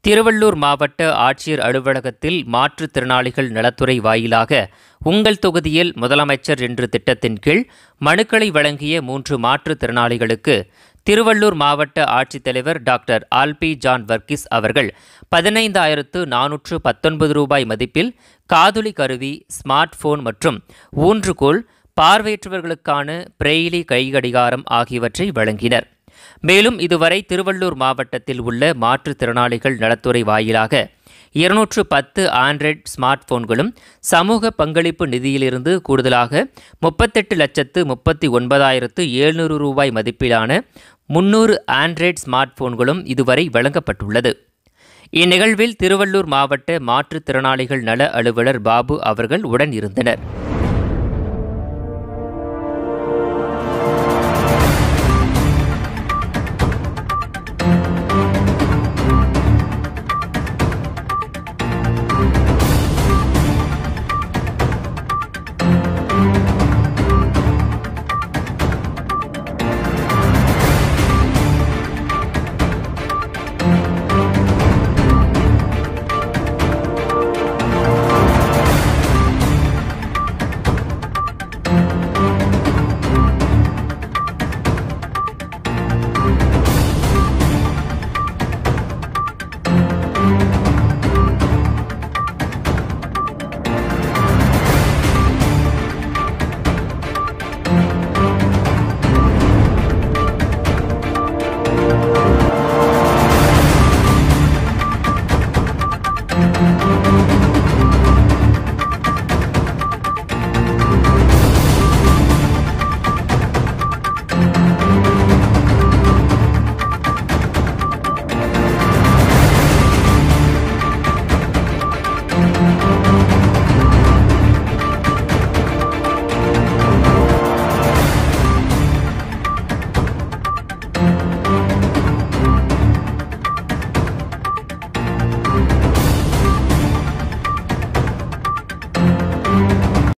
திருவள்ளூர் மாவட்ட ஆட்சியர் அலுவலகத்தில் மாற்றுத்திறனாளிகள் நலத்துறை வாயிலாக உங்கள் தொகுதியில் முதலமைச்சர் என்ற திட்டத்தின் கீழ் மனுக்களை வழங்கிய மூன்று மாற்றுத்திறனாளிகளுக்கு திருவள்ளூர் மாவட்ட ஆட்சித்தலைவர் டாக்டர் ஆல்பி ஜான் வர்க்கிஸ் அவர்கள் பதினைந்தாயிரத்து நானூற்று பத்தொன்பது ரூபாய் மதிப்பில் காதொலி கருவி ஸ்மார்ட் போன் மற்றும் ஊன்றுகோல் பார்வையற்றவர்களுக்கான பிரெய்லி கைகடிகாரம் ஆகியவற்றை வழங்கினர் மேலும் இதுவரை திருவள்ளூர் மாவட்டத்தில் உள்ள மாற்றுத்திறனாளிகள் நலத்துறை வாயிலாக இருநூற்று பத்து ஆண்ட்ராய்டு ஸ்மார்ட் போன்களும் சமூக பங்களிப்பு நிதியிலிருந்து கூடுதலாக முப்பத்தெட்டு லட்சத்து முப்பத்தி ஒன்பதாயிரத்து எழுநூறு ரூபாய் மதிப்பிலான முன்னூறு ஆண்ட்ராய்டு ஸ்மார்ட் போன்களும் இதுவரை வழங்கப்பட்டுள்ளது இந்நிகழ்வில் திருவள்ளூர் மாவட்ட மாற்றுத்திறனாளிகள் நல அலுவலர் பாபு அவர்கள் உடன் இருந்தனர்